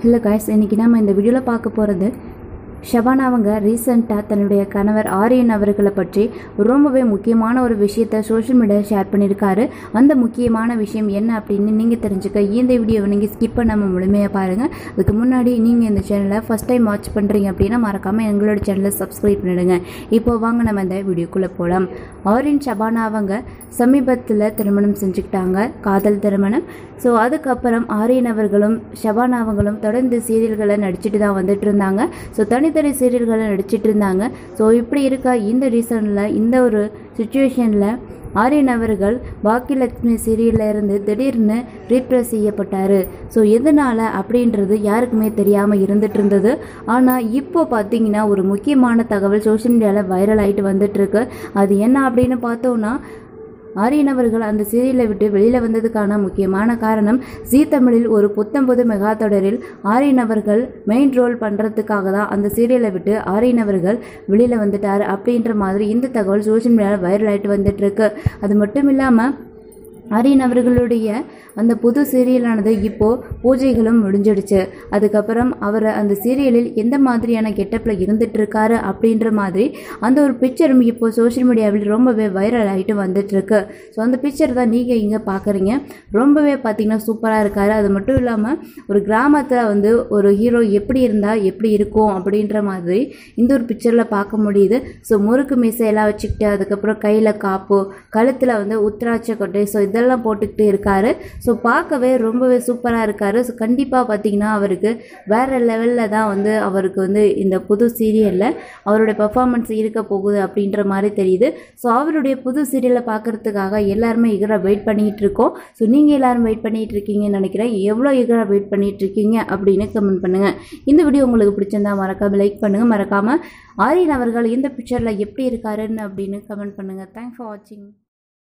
hello guys இன்றைக்கி நம்ம இந்த வீடியோவில் பார்க்க போகிறது ஷபானா அவங்க ரீசெண்டாக தன்னுடைய கணவர் ஆரியன் அவர்களை பற்றி ரொம்பவே முக்கியமான ஒரு விஷயத்த சோஷியல் மீடியாவில் ஷேர் பண்ணியிருக்காரு அந்த முக்கியமான விஷயம் என்ன அப்படின்னு நீங்கள் தெரிஞ்சுக்க இந்த வீடியோவை நீங்கள் ஸ்கிப் பண்ணாமல் முழுமையாக பாருங்கள் அதுக்கு முன்னாடி நீங்கள் இந்த சேனலை ஃபஸ்ட் டைம் வாட்ச் பண்ணுறீங்க அப்படின்னா மறக்காமல் எங்களோட சேனலை சப்ஸ்கிரைப் பண்ணிடுங்க இப்போ வாங்க நம்ம இந்த வீடியோக்குள்ளே போகலாம் ஆரியன் ஷபானா அவங்க சமீபத்தில் திருமணம் செஞ்சுக்கிட்டாங்க காதல் திருமணம் ஸோ அதுக்கப்புறம் ஆரியன் அவர்களும் ஷபானா அவங்களும் தொடர்ந்து சீரியல்களை நடிச்சிட்டு தான் வந்துட்டு இருந்தாங்க ஸோ தனித்தனி சீரியல்களை நடிச்சிட்டு இருந்தாங்க ஸோ இப்படி இருக்க இந்த ரீசனில் இந்த ஒரு சுச்சுவேஷனில் ஆரியன் அவர்கள் பாக்கியலட்சுமி சீரியல்ல இருந்து திடீர்னு ரீப்ரெஸ் செய்யப்பட்டார் ஸோ எதனால் அப்படின்றது யாருக்குமே தெரியாமல் இருந்துட்டு இருந்தது ஆனால் இப்போ பார்த்தீங்கன்னா ஒரு முக்கியமான தகவல் சோஷியல் மீடியாவில் வைரல் ஆகிட்டு வந்துட்டுருக்கு அது என்ன அப்படின்னு பார்த்தோன்னா ஆரியன் அவர்கள் அந்த சீரியலை விட்டு வெளியில் வந்ததுக்கான முக்கியமான காரணம் ஜீ தமிழில் ஒரு புத்தம்புது மெகா தொடரில் ஆரியன் அவர்கள் மெயின் ரோல் பண்ணுறதுக்காக தான் அந்த சீரியலை விட்டு ஆரியன் அவர்கள் வெளியில் வந்துட்டார் அப்படின்ற மாதிரி இந்த தகவல் சோஷியல் மீடியாவில் வைரல் ஆகிட்டு வந்துட்டு இருக்கு அது மட்டும் இல்லாமல் ஆரியன் அவர்களுடைய அந்த புது சீரியலானது இப்போது பூஜைகளும் முடிஞ்சிடுச்சு அதுக்கப்புறம் அவர் அந்த சீரியலில் எந்த மாதிரியான கெட்டப்பில் இருந்துட்டு இருக்காரு அப்படின்ற மாதிரி அந்த ஒரு பிக்சரும் இப்போ சோஷியல் மீடியாவில் ரொம்பவே வைரல் ஆகிட்டு வந்துட்டுருக்கு ஸோ அந்த பிக்சர் தான் நீங்கள் இங்கே பார்க்குறீங்க ரொம்பவே பார்த்தீங்கன்னா சூப்பராக இருக்காரு அது மட்டும் இல்லாமல் ஒரு கிராமத்தில் வந்து ஒரு ஹீரோ எப்படி இருந்தால் எப்படி இருக்கும் அப்படின்ற மாதிரி இந்த ஒரு பிக்சரில் பார்க்க முடியுது ஸோ முறுக்கு மீசையெல்லாம் வச்சுக்கிட்டு அதுக்கப்புறம் கையில் காப்பு கழுத்தில் வந்து உத்திராட்ச கொட்டை ஸோ இதெல்லாம் போட்டுக்கிட்டு இருக்காரு ஸோ பார்க்கவே ரொம்பவே சூப்பராக இருக்காரு ஸோ கண்டிப்பாக பார்த்தீங்கன்னா அவருக்கு வேறு லெவலில் தான் வந்து அவருக்கு வந்து இந்த புது சீரியலில் அவருடைய பெர்ஃபார்மன்ஸ் இருக்க போகுது அப்படின்ற மாதிரி தெரியுது ஸோ அவருடைய புது சீரியலை பார்க்குறதுக்காக எல்லாருமே எகராக வெயிட் பண்ணிகிட்டு இருக்கோம் ஸோ நீங்கள் எல்லாரும் வெயிட் பண்ணிகிட்டு இருக்கீங்கன்னு நினைக்கிறேன் எவ்வளோ எகராக வெயிட் பண்ணிகிட்டு இருக்கீங்க அப்படின்னு கமெண்ட் பண்ணுங்கள் இந்த வீடியோ உங்களுக்கு பிடிச்சிருந்தா மறக்காமல் லைக் பண்ணுங்கள் மறக்காமல் ஆரியன் அவர்கள் இந்த பிக்சரில் எப்படி இருக்காருன்னு அப்படின்னு கமெண்ட் பண்ணுங்கள் தேங்க்ஸ் ஃபார் வாட்சிங்